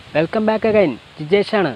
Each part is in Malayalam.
വെൽക്കം ബാക്ക് അഗൈൻ ജിജേഷാണ്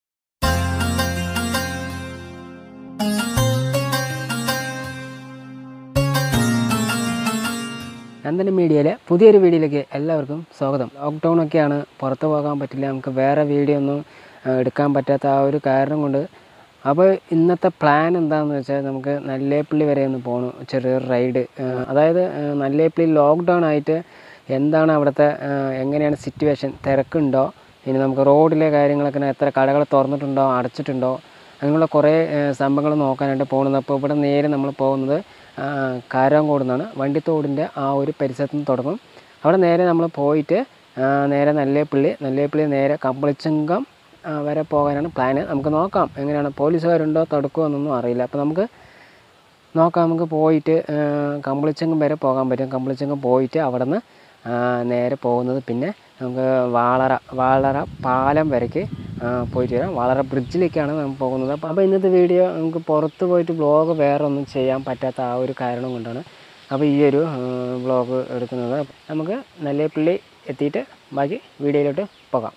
നന്ദന മീഡിയയിലെ പുതിയൊരു വീഡിയോയിലേക്ക് എല്ലാവർക്കും സ്വാഗതം ലോക്ക്ഡൗൺ ഒക്കെയാണ് പുറത്ത് പോകാൻ പറ്റില്ല നമുക്ക് വേറെ വീഡിയോ ഒന്നും ആ, എടുക്കാൻ പറ്റാത്ത ആ ഒരു കാരണം കൊണ്ട് അപ്പോൾ ഇന്നത്തെ പ്ലാൻ എന്താണെന്ന് വെച്ചാൽ നമുക്ക് നല്ലേപ്പള്ളി വരെ ഒന്ന് പോകണം ചെറിയൊരു റൈഡ് അതായത് ആ, നല്ലേപ്പള്ളി ലോക്ക്ഡൗൺ ആയിട്ട് എന്താണ് അവിടുത്തെ ആ, എങ്ങനെയാണ് സിറ്റുവേഷൻ തിരക്കുണ്ടോ ഇനി നമുക്ക് റോഡിലെ കാര്യങ്ങളൊക്കെ എത്ര കടകൾ തുറന്നിട്ടുണ്ടോ അടച്ചിട്ടുണ്ടോ അങ്ങനെയുള്ള കുറേ സംഭവങ്ങൾ നോക്കാനായിട്ട് പോകുന്നത് അപ്പോൾ ഇവിടെ നേരെ നമ്മൾ പോകുന്നത് ആ, കാരാങ്കോട് നിന്നാണ് വണ്ടിത്തോടിൻ്റെ ആ ഒരു പരിസരത്ത് നിന്ന് തുടങ്ങും അവിടെ നേരെ നമ്മൾ പോയിട്ട് ആ, നേരെ നല്ലേപ്പള്ളി നല്ലേപ്പള്ളി നേരെ കമ്പളിച്ചങ്കം ആ, വരെ പോകാനാണ് പ്ലാന് നമുക്ക് നോക്കാം എങ്ങനെയാണ് പോലീസുകാരുണ്ടോ തടുക്കുമോ എന്നൊന്നും അറിയില്ല അപ്പോൾ നമുക്ക് നോക്കാം നമുക്ക് പോയിട്ട് ആ, കമ്പളിച്ചങ്കം വരെ പോകാൻ പറ്റും കമ്പളിച്ചങ്കം പോയിട്ട് അവിടെ നിന്ന് നേരെ പോകുന്നത് പിന്നെ നമുക്ക് വാളറ വാളറ പാലം വരയ്ക്ക് ആ, പോയിട്ട് വരാം വാളറ ബ്രിഡ്ജിലേക്കാണ് നമ്മൾ പോകുന്നത് അപ്പോൾ അപ്പോൾ ഇന്നത്തെ വീഡിയോ നമുക്ക് പുറത്ത് പോയിട്ട് വ്ളോഗ് വേറെ ഒന്നും ചെയ്യാൻ പറ്റാത്ത ആ ഒരു കാരണം കൊണ്ടാണ് അപ്പോൾ ഈ ഒരു വ്ളോഗ് എടുക്കുന്നത് നമുക്ക് നല്ലേപ്പള്ളി എത്തിയിട്ട് ബാക്കി വീഡിയോയിലോട്ട് പോകാം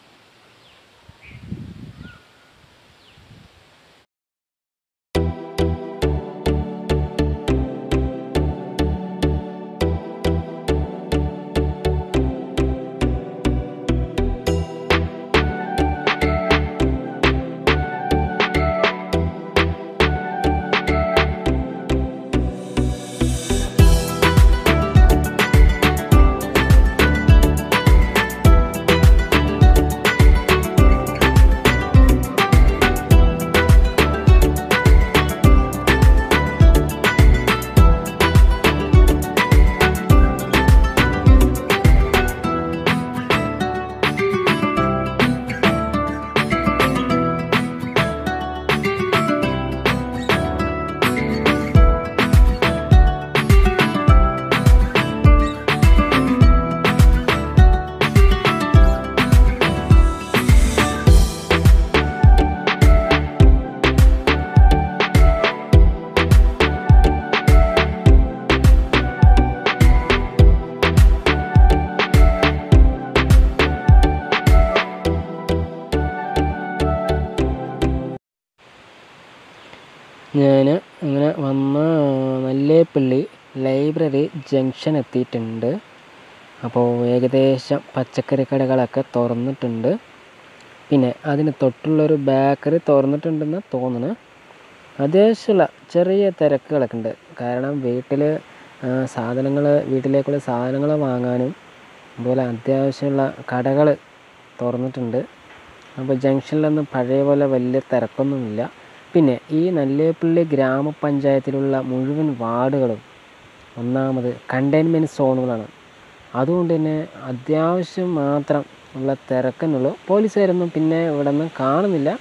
ഞാൻ അങ്ങനെ വന്ന നല്ലേപ്പള്ളി ലൈബ്രറി ജംഗ്ഷൻ എത്തിയിട്ടുണ്ട് അപ്പോൾ ഏകദേശം പച്ചക്കറി കടകളൊക്കെ തുറന്നിട്ടുണ്ട് പിന്നെ അതിന് തൊട്ടുള്ളൊരു ബേക്കറി തുറന്നിട്ടുണ്ടെന്ന് തോന്നുന്നു അത്യാവശ്യമുള്ള ചെറിയ തിരക്കുകളൊക്കെ ഉണ്ട് കാരണം വീട്ടിൽ സാധനങ്ങൾ വീട്ടിലേക്കുള്ള സാധനങ്ങൾ വാങ്ങാനും അതുപോലെ അത്യാവശ്യമുള്ള കടകൾ തുറന്നിട്ടുണ്ട് അപ്പോൾ ജംഗ്ഷനിലൊന്നും പഴയ പോലെ വലിയ തിരക്കൊന്നുമില്ല പിന്നെ ഈ നല്ലേപ്പള്ളി ഗ്രാമപഞ്ചായത്തിലുള്ള മുഴുവൻ വാർഡുകളും ഒന്നാമത് കണ്ടെയ്ൻമെൻറ്റ് സോണുകളാണ് അതുകൊണ്ട് തന്നെ അത്യാവശ്യം മാത്രം ഉള്ള തിരക്കെന്നുള്ളൂ പോലീസുകാരൊന്നും പിന്നെ ഇവിടെ നിന്ന് കാണുന്നില്ല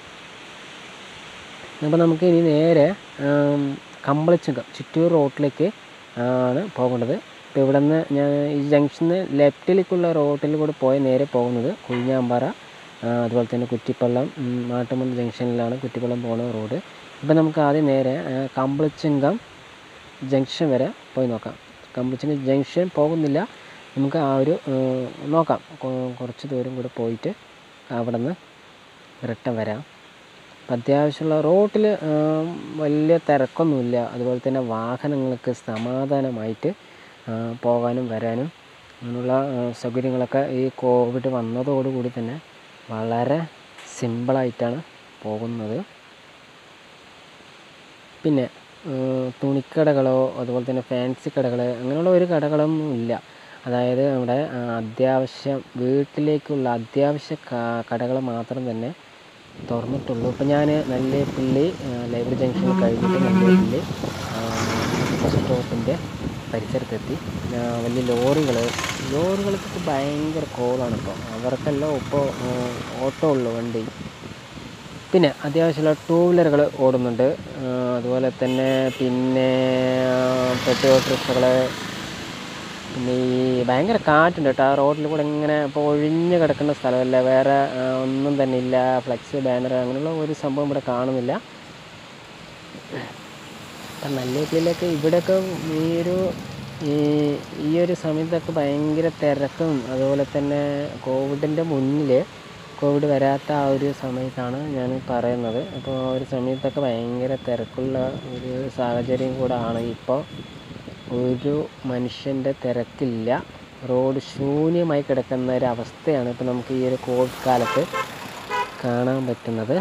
അപ്പോൾ നമുക്ക് ഇനി നേരെ ആം, കമ്പളിച്ചകം ചിറ്റൂർ റോട്ടിലേക്ക് ആണ് പോകേണ്ടത് ഇപ്പോൾ ഇവിടെ നിന്ന് ഞാൻ ഈ ജംഗ്ഷന് ലെഫ്റ്റിലേക്കുള്ള റോട്ടിൽ കൂടെ പോയി നേരെ പോകുന്നത് കുഴിഞ്ഞാമ്പാറ ആ, അതുപോലെ തന്നെ കുറ്റിപ്പള്ളം ഉം, മാട്ടുമൺ ജംഗ്ഷനിലാണ് കുറ്റിപ്പള്ളം പോകുന്ന റോഡ് ഇപ്പോൾ നമുക്ക് ആദ്യം നേരെ ആ, കമ്പളിച്ചങ്കം ജംഗ്ഷൻ വരെ പോയി നോക്കാം കമ്പളിച്ചങ്കം ജംഗ്ഷൻ പോകുന്നില്ല നമുക്ക് ആ ഒരു ആ, നോക്കാം കൊ- കുറച്ച് ദൂരം കൂടെ പോയിട്ട് അവിടെ നിന്ന് റിട്ടേൺ വരാം അപ്പം അത്യാവശ്യമുള്ള റോട്ടിൽ വലിയ തിരക്കൊന്നുമില്ല അതുപോലെ തന്നെ വാഹനങ്ങൾക്ക് സമാധാനമായിട്ട് ആ, പോകാനും വരാനും അങ്ങനെയുള്ള ആ, സൗകര്യങ്ങളൊക്കെ ഈ കോവിഡ് വന്നതോടുകൂടി തന്നെ വളരെ സിമ്പിളായിട്ടാണ് പോകുന്നത് പിന്നെ ഏഹ് തുണിക്കടകളോ അതുപോലെ തന്നെ ഫാൻസി കടകൾ അങ്ങനെയുള്ള ഒരു കടകളൊന്നും ഇല്ല അതായത് നമ്മുടെ ആ, അത്യാവശ്യം വീട്ടിലേക്കുള്ള അത്യാവശ്യ കടകൾ മാത്രം തന്നെ തുറന്നിട്ടുള്ളൂ ഇപ്പം ഞാൻ നല്ലേപ്പള്ളി ലൈബ്രറി ജംഗ്ഷൻ കഴിഞ്ഞിട്ട് നല്ലേപ്പള്ളി ബസ് സ്റ്റോപ്പിൻ്റെ പരിസരത്തെത്തി ആ, വലിയ ലോറികൾ ലോറികൾക്കൊക്കെ ഭയങ്കര കോളാണ് ഇപ്പോൾ അവർക്കെല്ലാം ഇപ്പോൾ ഓട്ടോ ഉള്ളു വണ്ടി പിന്നെ അത്യാവശ്യമുള്ള ടൂ വീലറുകൾ ഓടുന്നുണ്ട് ആ, അതുപോലെ തന്നെ പിന്നെ പെട്രോൾ റിക്ഷകൾ പിന്നെ ഈ ഭയങ്കര കാറ്റുണ്ട് കേട്ടോ ആ റോഡിൽ കൂടെ ഇങ്ങനെ ഇപ്പോൾ ഒഴിഞ്ഞ് കിടക്കുന്ന സ്ഥലമല്ല വേറെ ആ, ഒന്നും തന്നെ ഇല്ല ഫ്ലെക്സ് ബാനർ അങ്ങനെയുള്ള ഒരു സംഭവം ഇവിടെ കാണുന്നില്ല അപ്പം നല്ലേപ്പിലേക്ക് ഇവിടെയൊക്കെ ഈ ഒരു ഈ ഈ ഒരു സമയത്തൊക്കെ ഭയങ്കര തിരക്കും അതുപോലെ തന്നെ കോവിഡിൻ്റെ മുന്നിൽ കോവിഡ് വരാത്ത ആ ഒരു സമയത്താണ് ഞാൻ പറയുന്നത് അപ്പോൾ ആ ഒരു സമയത്തൊക്കെ ഭയങ്കര തിരക്കുള്ള ഒരു സാഹചര്യം കൂടെ ആണ് ഇപ്പോൾ ഒരു മനുഷ്യൻ്റെ തിരക്കില്ല റോഡ് ശൂന്യമായി കിടക്കുന്ന ഒരു അവസ്ഥയാണ് ഇപ്പോൾ നമുക്ക് ഈ ഒരു കോവിഡ് കാലത്ത് കാണാൻ പറ്റുന്നത്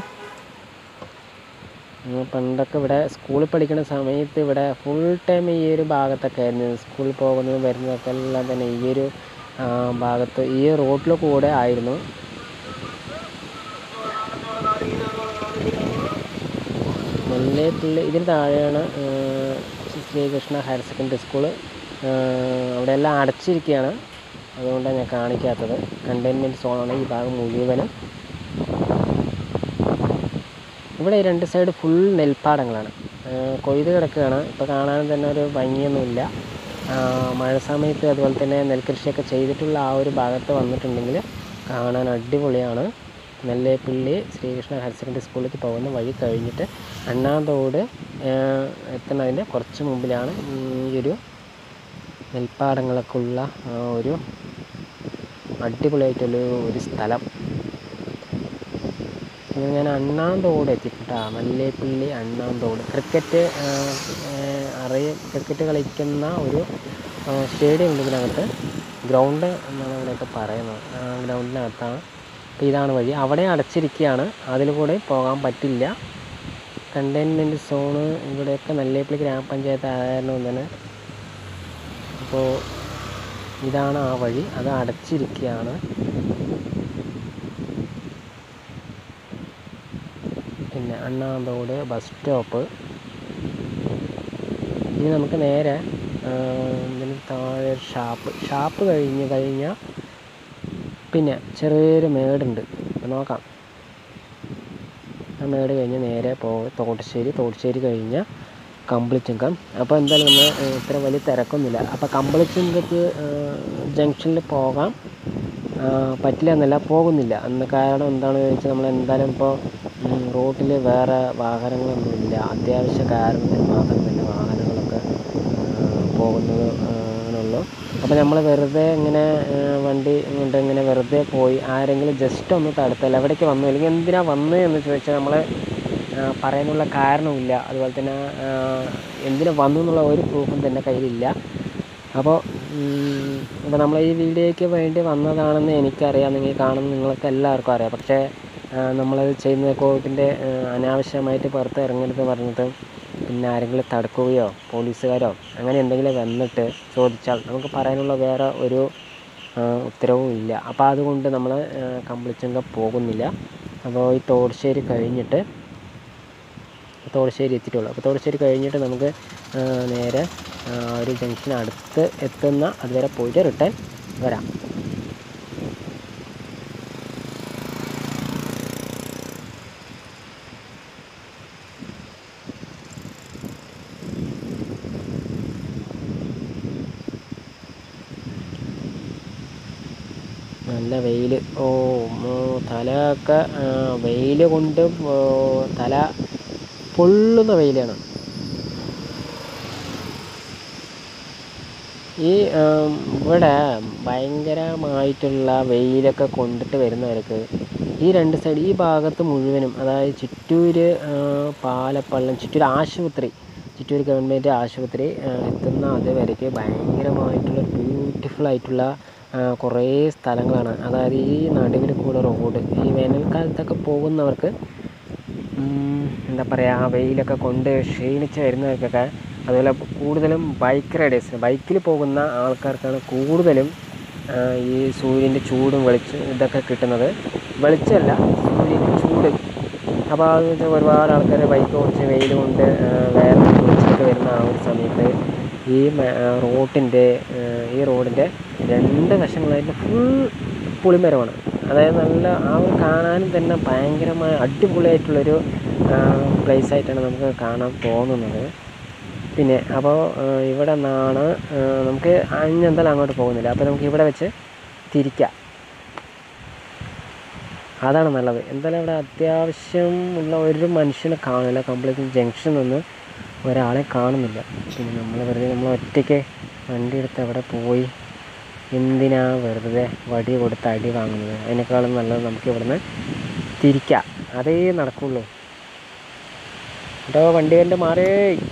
ഉം, പണ്ടൊക്കെ ഇവിടെ സ്കൂളിൽ പഠിക്കുന്ന സമയത്ത് ഇവിടെ ഫുൾ ടൈം ഈ ഒരു ഭാഗത്തൊക്കെ ആയിരുന്നു സ്കൂളിൽ പോകുന്നതും വരുന്നതൊക്കെ എല്ലാം തന്നെ ഈ ഒരു ആ, ഭാഗത്ത് ഈ റോഡിൽ കൂടെ ആയിരുന്നു മുല്ലേപ്പള്ളി ഇതിന് താഴെയാണ് ആ, ശ്രീകൃഷ്ണ ഹയർ സെക്കൻഡറി സ്കൂള് അവിടെ എല്ലാം അടച്ചിരിക്കുകയാണ് അതുകൊണ്ടാണ് ഞാൻ കാണിക്കാത്തത് കണ്ടെയ്ൻമെൻറ്റ് സോണാണ് ഈ ഭാഗം മുഴുവനും ഇവിടെ ഈ രണ്ട് സൈഡ് ഫുൾ നെൽപ്പാടങ്ങളാണ് ആ, കൊയ്ത് കിടക്കുകയാണ് ഇപ്പോൾ കാണാൻ തന്നെ ഒരു ഭംഗിയൊന്നുമില്ല ആ, മഴ സമയത്ത് അതുപോലെ തന്നെ നെൽകൃഷിയൊക്കെ ചെയ്തിട്ടുള്ള ആ ഒരു ഭാഗത്ത് വന്നിട്ടുണ്ടെങ്കിൽ കാണാൻ അടിപൊളിയാണ് നെല്ലേപ്പള്ളി ശ്രീകൃഷ്ണ ഹയർ സെക്കൻഡറി സ്കൂളിലേക്ക് പോകുന്ന വഴി കഴിഞ്ഞിട്ട് അണ്ണാന്തോട് ആ, എത്തുന്നതിൻ്റെ കുറച്ച് മുമ്പിലാണ് ഈ ഒരു നെൽപ്പാടങ്ങളൊക്കെ ഉള്ള ആ ഒരു അടിപൊളിയായിട്ടുള്ള ഒരു സ്ഥലം ഇത് ഞാൻ അണ്ണാന്തോട് എത്തിയിട്ടാ മല്ലേപ്പള്ളി അണ്ണാന്തോട് ക്രിക്കറ്റ് അറിയ ക്രിക്കറ്റ് കളിക്കുന്ന ഒരു സ്റ്റേഡിയം ഉണ്ട് ഇതിനകത്ത് ഗ്രൗണ്ട് എന്നാണ് ഇവിടെയൊക്കെ പറയുന്നത് ആ ഗ്രൗണ്ടിനകത്താണ് അപ്പോൾ ഇതാണ് വഴി അവിടെ അടച്ചിരിക്കുകയാണ് അതിൽ കൂടെ പോകാൻ പറ്റില്ല കണ്ടെയ്ൻമെൻറ്റ് സോണ് ഇവിടെയൊക്കെ നെല്ലേപ്പള്ളി ഗ്രാമപഞ്ചായത്ത് ആയിരുന്നു തന്നെ അപ്പോൾ ഇതാണ് ആ വഴി അത് അടച്ചിരിക്കുകയാണ് പിന്നെ അണ്ണാന്തോട് ബസ് സ്റ്റോപ്പ് ഇനി നമുക്ക് നേരെ ആ, ഇതിന് താഴെ ഷാപ്പ് ഷാപ്പ് കഴിഞ്ഞ് കഴിഞ്ഞാൽ പിന്നെ ചെറിയൊരു മേടുണ്ട് അപ്പോൾ നോക്കാം ആ മേട് കഴിഞ്ഞ് നേരെ പോ തോട്ടശ്ശേരി തോട്ടശ്ശേരി കഴിഞ്ഞാൽ കമ്പിളിച്ചുങ്കം അപ്പോൾ എന്തായാലും നമ്മൾ ഇത്ര വലിയ തിരക്കൊന്നുമില്ല അപ്പോൾ കമ്പിളിച്ചുങ്കത്ത് ജംഗ്ഷനിൽ പോകാം ആ, പറ്റില്ല എന്നല്ല പോകുന്നില്ല അന്ന് കാരണം എന്താണെന്ന് ചോദിച്ചാൽ നമ്മൾ എന്തായാലും ഇപ്പോൾ റോട്ടിൽ വേറെ വാഹനങ്ങളൊന്നുമില്ല അത്യാവശ്യ കാരണത്തിന് മാത്രം തന്നെ വാഹനങ്ങളൊക്കെ ആ, പോകുന്നത് ആണുള്ളൂ അപ്പോൾ നമ്മൾ വെറുതെ ഇങ്ങനെ ആ, വണ്ടി കൊണ്ട് ഇങ്ങനെ വെറുതെ പോയി ആരെങ്കിലും ജസ്റ്റ് ഒന്ന് തടുത്തല്ല എവിടേക്ക് വന്നു അല്ലെങ്കിൽ എന്തിനാ വന്നത് എന്ന് ചോദിച്ചാൽ നമ്മൾ പറയാനുള്ള കാരണമില്ല അതുപോലെ തന്നെ ആ, എന്തിനാ വന്നു എന്നുള്ള ഒരു പ്രൂഫും തന്നെ കയ്യിലില്ല അപ്പോൾ ഇപ്പോൾ നമ്മൾ ഈ വീഡിയോയ്ക്ക് വേണ്ടി വന്നതാണെന്ന് എനിക്കറിയാം നിങ്ങൾ കാണുന്ന നിങ്ങൾക്ക് എല്ലാവർക്കും അറിയാം പക്ഷേ നമ്മളത് ചെയ്യുന്ന കോവിഡിൻ്റെ അനാവശ്യമായിട്ട് പുറത്ത് ഇറങ്ങരുത് പറഞ്ഞിട്ട് പിന്നെ ആരെങ്കിലും തടുക്കുകയോ പോലീസുകാരോ അങ്ങനെ എന്തെങ്കിലും വന്നിട്ട് ചോദിച്ചാൽ നമുക്ക് പറയാനുള്ള വേറെ ഒരു ആ, ഉത്തരവും ഇല്ല അപ്പോൾ അതുകൊണ്ട് നമ്മൾ കമ്പിളിച്ചങ്ക പോകുന്നില്ല അപ്പോൾ ഈ തോടശ്ശേരി കഴിഞ്ഞിട്ട് തോടശ്ശേരി എത്തിയിട്ടുള്ളൂ അപ്പോൾ തോടശ്ശേരി കഴിഞ്ഞിട്ട് നമുക്ക് ആ, നേരെ ആ, ഒരു ജംഗ്ഷൻ അടുത്ത് എത്തുന്ന അതുവരെ പോയിട്ട് റിട്ടേൺ വരാം നല്ല വെയിൽ ഓ മോ- തലയൊക്കെ വെയിൽ കൊണ്ട് ഓ, തല പൊള്ളുന്ന വെയിലാണ് ഈ ആം, ഇവിടെ ഭയങ്കരമായിട്ടുള്ള വെയിലൊക്കെ കൊണ്ടിട്ട് വരുന്നവർക്ക് ഈ രണ്ട് സൈഡ് ഈ ഭാഗത്ത് മുഴുവനും അതായത് ചിറ്റൂർ പാലപ്പള്ളം ചിറ്റൂർ ആശുപത്രി ചിറ്റൂർ ഗവൺമെൻറ് ആശുപത്രി ആ, എത്തുന്ന അതുവരേക്ക് ഭയങ്കരമായിട്ടുള്ള ബ്യൂട്ടിഫുൾ ആയിട്ടുള്ള ആ, കുറേ സ്ഥലങ്ങളാണ് അതായത് ഈ നടുവിൽ കൂടെ റോഡ് ഈ വേനൽക്കാലത്തൊക്കെ പോകുന്നവർക്ക് ഉം, എന്താ പറയുക വെയിലൊക്കെ കൊണ്ട് ക്ഷീണിച്ച് വരുന്നവർക്കൊക്കെ അതുപോലെ കൂടുതലും ബൈക്ക് റൈഡേഴ്സ് ബൈക്കിൽ പോകുന്ന ആൾക്കാർക്കാണ് കൂടുതലും ആ, ഈ സൂര്യൻ്റെ ചൂടും വെളിച്ചം ഇതൊക്കെ കിട്ടുന്നത് വെളിച്ചമല്ല സൂര്യൻ്റെ ചൂട് അപ്പോൾ അത് വെച്ചാൽ ഒരുപാട് ആൾക്കാർ ബൈക്ക് ഓടിച്ച് വെയിൽ കൊണ്ട് ആ, വേറെ കുളിച്ചൊക്കെ വരുന്ന ആ ഒരു സമയത്ത് ഈ മ- ആ, റോട്ടിൻ്റെ ആ, ഈ റോഡിൻ്റെ രണ്ട് വശങ്ങളായിട്ട് ഫുൾ പുളിമരമാണ് അതായത് നല്ല ആ ഒരു കാണാനും തന്നെ ഭയങ്കരമായ അടിപൊളിയായിട്ടുള്ളൊരു പ്ലേസ് ആയിട്ടാണ് നമുക്ക് കാണാൻ തോന്നുന്നത് പിന്നെ അപ്പോൾ ഇവിടെ നിന്നാണ് ആ, നമുക്ക് ഇനി എന്തായാലും അങ്ങോട്ട് പോകുന്നില്ല അപ്പോൾ നമുക്ക് ഇവിടെ വെച്ച് തിരിക്കാം അതാണ് നല്ലത് എന്തായാലും ഇവിടെ അത്യാവശ്യം ഉള്ള ഒരു മനുഷ്യനെ കാണില്ല കംപ്ലീറ്റ് ജംഗ്ഷൻ നിന്ന് ഒരാളെ കാണുന്നില്ല പിന്നെ നമ്മൾ വെറുതെ നമ്മൾ ഒറ്റയ്ക്ക് വണ്ടി എടുത്ത് അവിടെ പോയി എന്തിനാ വെറുതെ വടി കൊടുത്ത് അടി വാങ്ങുന്നത് അതിനേക്കാളും നല്ലത് നമുക്ക് ഇവിടുന്ന് തിരിക്കാം അതേ നടക്കുള്ളൂ കേട്ടോ വണ്ടി കണ്ട് മാറേ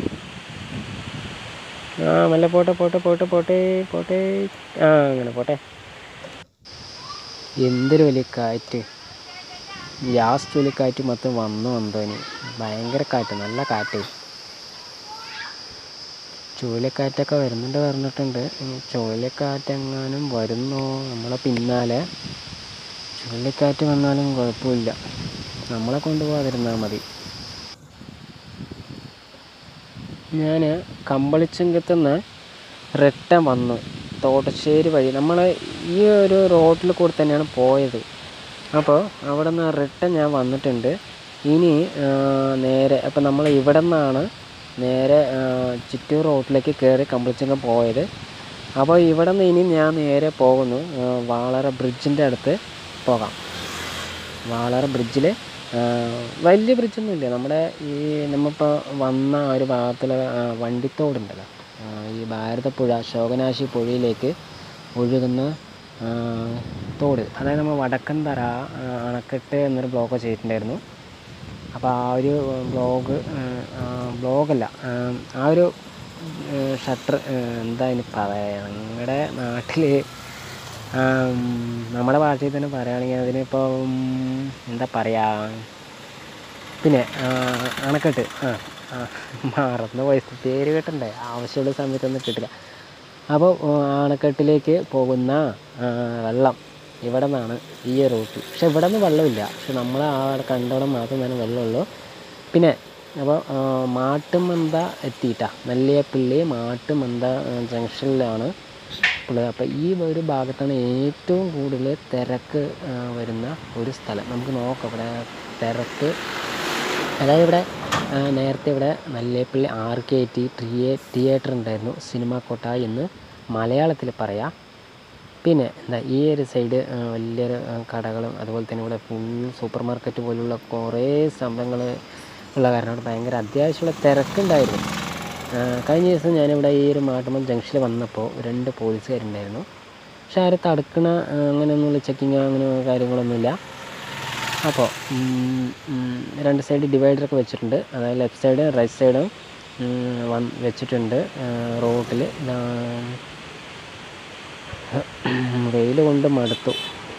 ആ മെല്ലെ പോട്ടെ പോട്ടെ പോട്ടെ പോട്ടെ പോട്ടെ ആ അങ്ങനെ പോട്ടെ എന്തൊരു വലിയ കാറ്റ് ഗ്യാസ് ചുഴലിക്കാറ്റ് മൊത്തം വന്നു വന്നോനി ഭയങ്കര കാറ്റ് നല്ല കാറ്റ് ചുഴലിക്കാറ്റൊക്കെ വരുന്നുണ്ട് പറഞ്ഞിട്ടുണ്ട് ഇനി ചുഴലിക്കാറ്റെങ്ങാനും വരുന്നോ നമ്മളെ പിന്നാലെ ചുഴലിക്കാറ്റ് വന്നാലും കുഴപ്പമില്ല നമ്മളെ കൊണ്ടുപോകാതിരുന്നാൽ മതി ഞാൻ കമ്പളിച്ചുങ്കത്തുനിന്ന് റിട്ടേൺ വന്നു തോട്ടശ്ശേരി വഴി നമ്മൾ ഈ ഒരു റോഡിൽ കൂടെ തന്നെയാണ് പോയത് അപ്പോൾ അവിടെ നിന്ന് റിട്ടേൺ ഞാൻ വന്നിട്ടുണ്ട് ഇനി ആ, നേരെ അപ്പോൾ നമ്മൾ ഇവിടെ നിന്നാണ് നേരെ ആ, ചിറ്റൂർ റോഡിലേക്ക് കയറി കമ്പളിച്ചങ്കം പോയത് അപ്പോൾ ഇവിടെ നിന്ന് ഇനി ഞാൻ നേരെ പോകുന്നു ആ, വാളറ ബ്രിഡ്ജിൻ്റെ അടുത്ത് പോകാം വാളറ ബ്രിഡ്ജിൽ വലിയ ബ്രിഡ്ജൊന്നുമില്ല നമ്മുടെ ഈ നമ്മളിപ്പോൾ വന്ന ആ ഒരു ഭാഗത്തുള്ള ആ, വണ്ടിത്തോടുണ്ടല്ലോ ആ, ഈ ഭാരതപ്പുഴ ശോകനാശി പുഴയിലേക്ക് ഒഴുകുന്ന ആ, തോട് അതായത് നമ്മൾ വടക്കൻതറ ആ, അണക്കെട്ട് എന്നൊരു ബ്ലോഗ് ചെയ്തിട്ടുണ്ടായിരുന്നു അപ്പോൾ ആ ഒരു ബ്ലോഗ് ബ്ലോഗല്ല ആ ഒരു ഷട്ടർ എന്താ ഇനി പറയാ നിങ്ങളുടെ നാട്ടിൽ നമ്മുടെ ഭാഷയിൽ തന്നെ പറയുകയാണെങ്കിൽ അതിനിപ്പം എന്താ പറയുക പിന്നെ ആ, അണക്കെട്ട് ആ ആ, മറന്നു പോയി പേര് കേട്ടണ്ടേ ആവശ്യമുള്ള സമയത്തൊന്നും കിട്ടില്ല അപ്പോൾ അണക്കെട്ടിലേക്ക് പോകുന്ന ആ, വെള്ളം ഇവിടെ നിന്നാണ് ഈ റൂട്ട് പക്ഷെ ഇവിടെ നിന്ന് വെള്ളമില്ല പക്ഷെ നമ്മൾ ആ കണ്ടോടം മാത്രം തന്നെ വെള്ളമുള്ളൂ പിന്നെ അപ്പോൾ മാട്ടുമന്ത എത്തിയിട്ടാ നെല്ലിയപ്പള്ളി മാട്ടുമന്ത ജംഗ്ഷനിലാണ് ഉള്ളത് അപ്പോൾ ഈ ഒരു ഭാഗത്താണ് ഏറ്റവും കൂടുതൽ തിരക്ക് ആ, വരുന്ന ഒരു സ്ഥലം നമുക്ക് നോക്കാം ഇവിടെ തിരക്ക് അതായത് ഇവിടെ ആ, നേരത്തെ ഇവിടെ നല്ലേപ്പള്ളി ആർ കെ ടി ട്രിയേ തിയേറ്റർ ഉണ്ടായിരുന്നു സിനിമ കോട്ട എന്ന് മലയാളത്തിൽ പറയാം പിന്നെ എന്താ ഈ ഒരു സൈഡ് ആ, വലിയൊരു ആ, കടകളും അതുപോലെ തന്നെ ഇവിടെ ഫുൾ സൂപ്പർ മാർക്കറ്റ് പോലുള്ള കുറേ സംഭവങ്ങൾ ഉള്ള കാരണം ഇവിടെ ഭയങ്കര അത്യാവശ്യമുള്ള തിരക്കുണ്ടായിരുന്നു ആ, കഴിഞ്ഞ ദിവസം ഞാനിവിടെ ഈ ഒരു മാട്ടുമ്പം ജംഗ്ഷനിൽ വന്നപ്പോൾ രണ്ട് പോലീസുകാരുണ്ടായിരുന്നു പക്ഷെ ആരെ തടുക്കണ ആ, അങ്ങനെയൊന്നുമില്ല ചെക്കിങ് അങ്ങനെ കാര്യങ്ങളൊന്നുമില്ല അപ്പോൾ ഉം, ഉം, രണ്ട് സൈഡ് ഡിവൈഡറൊക്കെ വെച്ചിട്ടുണ്ട് അതായത് ലെഫ്റ്റ് സൈഡ് റൈറ്റ് സൈഡും വന്ന് വെച്ചിട്ടുണ്ട് റോഡിൽ വെയിൽ കൊണ്ട് മടുത്തു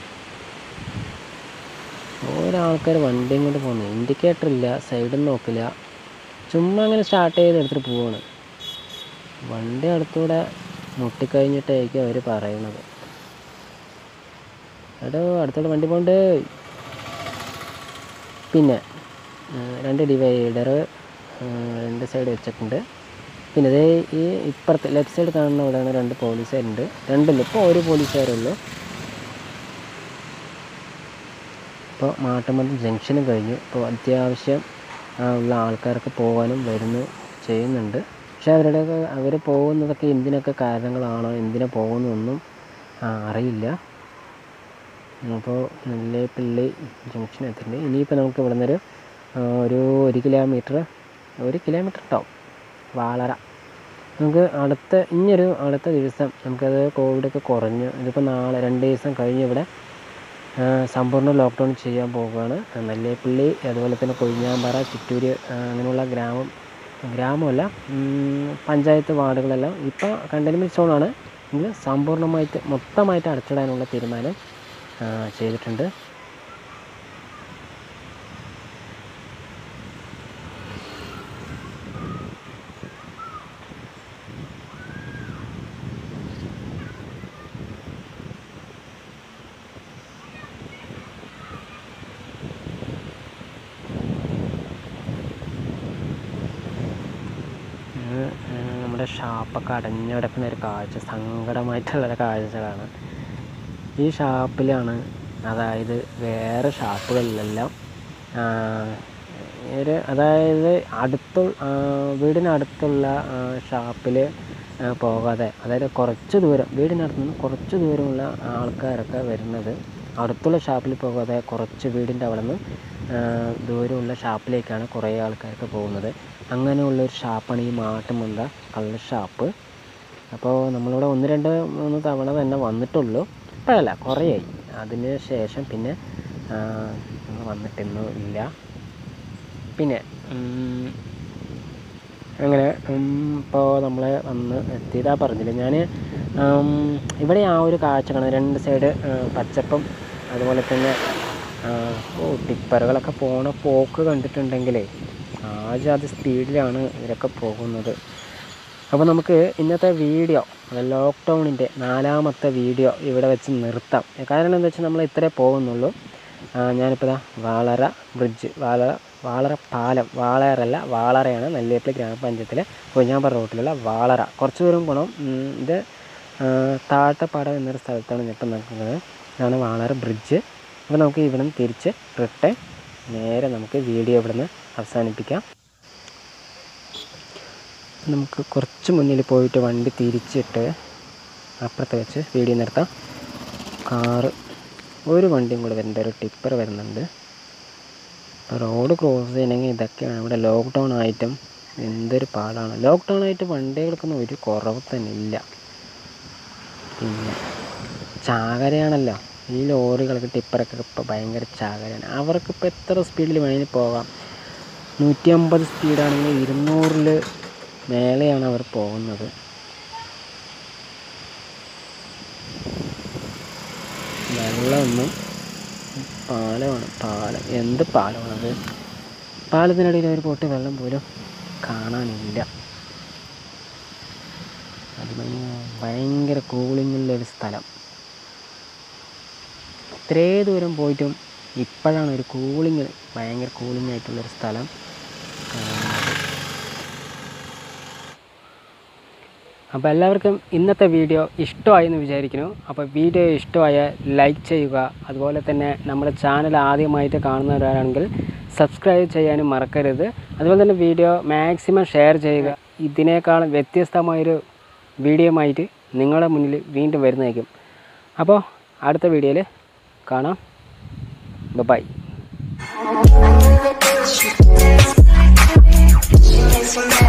ഓരോ ആൾക്കാർ വണ്ടിയും കൊണ്ട് പോകുന്നു ഇൻഡിക്കേറ്റർ ഇല്ല സൈഡും നോക്കില്ല ചുമ്മാ അങ്ങനെ സ്റ്റാർട്ട് ചെയ്ത് എടുത്തിട്ട് പോവാണ് വണ്ടി അടുത്തൂടെ മുട്ടിക്കഴിഞ്ഞിട്ടായിരിക്കും അവർ പറയണത് എടോ അടുത്തോടെ വണ്ടി പോണ്ട് പിന്നെ ആ, രണ്ട് ഡിവൈഡർ രണ്ട് സൈഡ് വെച്ചിട്ടുണ്ട് പിന്നെ ഇതേ ഈ ഇപ്പുറത്ത് ലെഫ്റ്റ് സൈഡ് കാണുന്ന ഇവിടെയാണ് രണ്ട് പോലീസുകാരുണ്ട് രണ്ടില്ല ഇപ്പോൾ ഒരു പോലീസുകാരുള്ളൂ ഇപ്പോൾ മാട്ടുമ്പലം ജംഗ്ഷനും കഴിഞ്ഞു ഇപ്പോൾ അത്യാവശ്യം ആ, ഉള്ള ആൾക്കാർക്ക് പോകാനും വരുന്നു ചെയ്യുന്നുണ്ട് പക്ഷെ അവരുടെ അവർ പോകുന്നതൊക്കെ എന്തിനൊക്കെ കാരണങ്ങളാണോ എന്തിനാ പോകുന്നതൊന്നും ആ, അറിയില്ല അപ്പോൾ നെല്ലേപ്പള്ളി ജംഗ്ഷൻ എത്തിയിട്ടുണ്ട് ഇനിയിപ്പോൾ നമുക്ക് ഇവിടെ നിന്നൊരു ആ, ഒരു ഒരു കിലോമീറ്റർ ഒരു കിലോമീറ്റർ ഉണ്ടാവും വാളറ നമുക്ക് അടുത്ത ഇനിയൊരു അടുത്ത ദിവസം നമുക്കത് കോവിഡൊക്കെ കുറഞ്ഞു ഇതിപ്പോൾ നാളെ രണ്ട് ദിവസം കഴിഞ്ഞ് ഇവിടെ ആ, സമ്പൂർണ്ണ ലോക്ക്ഡൗൺ ചെയ്യാൻ പോവുകയാണ് നെല്ലേപ്പള്ളി അതുപോലെ തന്നെ കൊഴിഞ്ഞാമ്പാറ ചിറ്റൂർ ആ, അങ്ങനെയുള്ള ഗ്രാമം ഗ്രാമമല്ല ഉം, പഞ്ചായത്ത് വാർഡുകളെല്ലാം ഇപ്പോൾ കണ്ടെയ്ൻമെൻറ്റ് സോണാണ് എങ്കിൽ സമ്പൂർണ്ണമായിട്ട് മൊത്തമായിട്ട് അടച്ചിടാനുള്ള തീരുമാനം ആ, ചെയ്തിട്ടുണ്ട് ഇത് നമ്മുടെ ഷാപ്പൊക്കെ അടഞ്ഞു കിടക്കുന്ന ഒരു കാഴ്ച സങ്കടമായിട്ടുള്ള ഒരു കാഴ്ചകളാണ് ഈ ഷാപ്പിലാണ് അതായത് വേറെ ഷാപ്പുകളിലെല്ലാം ആ, ഒരു അതായത് അടുത്തു ആ, വീടിനടുത്തുള്ള ഷാപ്പിൽ പോകാതെ അതായത് കുറച്ച് ദൂരം വീടിനടുത്ത് നിന്ന് കുറച്ച് ദൂരമുള്ള ആൾക്കാരൊക്കെ വരുന്നത് അടുത്തുള്ള ഷാപ്പിൽ പോകാതെ കുറച്ച് വീടിൻ്റെ അവിടെ നിന്ന് ആ, ദൂരമുള്ള ഷാപ്പിലേക്കാണ് കുറേ ആൾക്കാരൊക്കെ പോകുന്നത് അങ്ങനെയുള്ള ഒരു ഷാപ്പാണ് ഈ മാട്ടുമുണ്ട കള്ള് ഷാപ്പ് അപ്പോൾ നമ്മളിവിടെ ഒന്ന് രണ്ട് മൂന്ന് തവണ തന്നെ വന്നിട്ടുള്ളൂ ഇപ്പോഴല്ല കുറേയായി അതിന് ശേഷം പിന്നെ ആ, ഞങ്ങൾ വന്നിട്ടൊന്നും ഇല്ല പിന്നെ ഉം, അങ്ങനെ ഇപ്പോൾ നമ്മൾ വന്ന് എത്തിയതാ പറഞ്ഞില്ല ഞാൻ ഇവിടെ ആ ഒരു കാഴ്ച കാണാം രണ്ട് സൈഡ് പച്ചപ്പും അതുപോലെ തന്നെ ആ, ഓ ടിപ്പറുകളൊക്കെ പോണ പോക്ക് കണ്ടിട്ടുണ്ടെങ്കിലേ ആ ജാതി സ്പീഡിലാണ് ഇവരൊക്കെ പോകുന്നത് അപ്പോൾ നമുക്ക് ഇന്നത്തെ വീഡിയോ ലോക്ക്ഡൗണിൻ്റെ നാലാമത്തെ വീഡിയോ ഇവിടെ വെച്ച് നിർത്താം കാരണം എന്താ വെച്ചാൽ നമ്മൾ ഇത്രേ പോകുന്നുള്ളൂ ആ, ഞാനിപ്പോൾ ഇതാ വാളറ ബ്രിഡ്ജ് വാളറ വാളറ പാലം വാളറല്ല വാളറയാണ് നെല്ലിയപ്പള്ളി ഗ്രാമപഞ്ചായത്തിലെ കുഞ്ഞാമ്പറ റോട്ടിലുള്ള വാളറ കുറച്ച് ദൂരം പോകണം ഉം, ഇത് ആ, താട്ടപ്പാടം എന്നൊരു സ്ഥലത്താണ് ഞാനിപ്പോൾ നിൽക്കുന്നത് ഇതാണ് വാളറ ബ്രിഡ്ജ് അപ്പോൾ നമുക്ക് ഇവിടെ നിന്ന് തിരിച്ച് റിട്ടേൺ നേരെ നമുക്ക് വീഡിയോ ഇവിടെ നിന്ന് അവസാനിപ്പിക്കാം നമുക്ക് കുറച്ച് മുന്നിൽ പോയിട്ട് വണ്ടി തിരിച്ചിട്ട് അപ്പുറത്ത് വെച്ച് വീഡിയോ നിർത്താം കാറ് ഒരു വണ്ടിയും കൂടെ വരുന്നുണ്ട് ഒരു ടിപ്പർ വരുന്നുണ്ട് അപ്പോൾ റോഡ് ക്രോസ് ചെയ്യണമെങ്കിൽ ഇതൊക്കെയാണ് ഇവിടെ ലോക്ക്ഡൗൺ ആയിട്ടും എന്തൊരു പാടാണ് ലോക്ക്ഡൗൺ ആയിട്ട് വണ്ടികൾക്കൊന്നും ഒരു കുറവ് തന്നെ ഇല്ല പിന്നെ ചാകരയാണല്ലോ ഈ ലോറികൾക്ക് ടിപ്പറൊക്കെ ഇപ്പോൾ ഭയങ്കര ചാകരയാണ് അവർക്കിപ്പോൾ എത്ര സ്പീഡിൽ വേണമെങ്കിൽ പോകാം നൂറ്റി അമ്പത് സ്പീഡാണെങ്കിൽ ഇരുന്നൂറിൽ മേലെയാണ് അവർ പോകുന്നത് വെള്ളമൊന്നും പാലമാണ് പാലം എന്ത് പാലമാണത് പാലത്തിനടിയിൽ ഒരു പൊട്ടി വെള്ളം പോലും കാണാനില്ല അത് ഭയ- ഭയങ്കര കൂളിങ്ങുള്ള ഒരു സ്ഥലം ഇത്രേ ദൂരം പോയിട്ടും ഇപ്പോഴാണ് ഒരു കൂളിങ് ഭയങ്കര കൂളിംഗ് ആയിട്ടുള്ളൊരു സ്ഥലം കാണുന്നത് അപ്പോൾ എല്ലാവർക്കും ഇന്നത്തെ വീഡിയോ ഇഷ്ടമായി എന്ന് വിചാരിക്കുന്നു അപ്പോൾ വീഡിയോ ഇഷ്ടമായ ലൈക്ക് ചെയ്യുക അതുപോലെ തന്നെ നമ്മുടെ ചാനൽ ആദ്യമായിട്ട് കാണുന്നവരാണെങ്കിൽ സബ്സ്ക്രൈബ് ചെയ്യാനും മറക്കരുത് അതുപോലെ തന്നെ വീഡിയോ മാക്സിമം ഷെയർ ചെയ്യുക ഇതിനേക്കാളും വ്യത്യസ്തമായൊരു വീഡിയോ ആയിട്ട് നിങ്ങളുടെ മുന്നിൽ വീണ്ടും വരുന്നതായിരിക്കും അപ്പോൾ അടുത്ത വീഡിയോയിൽ കാണാം ബൈ Thank you.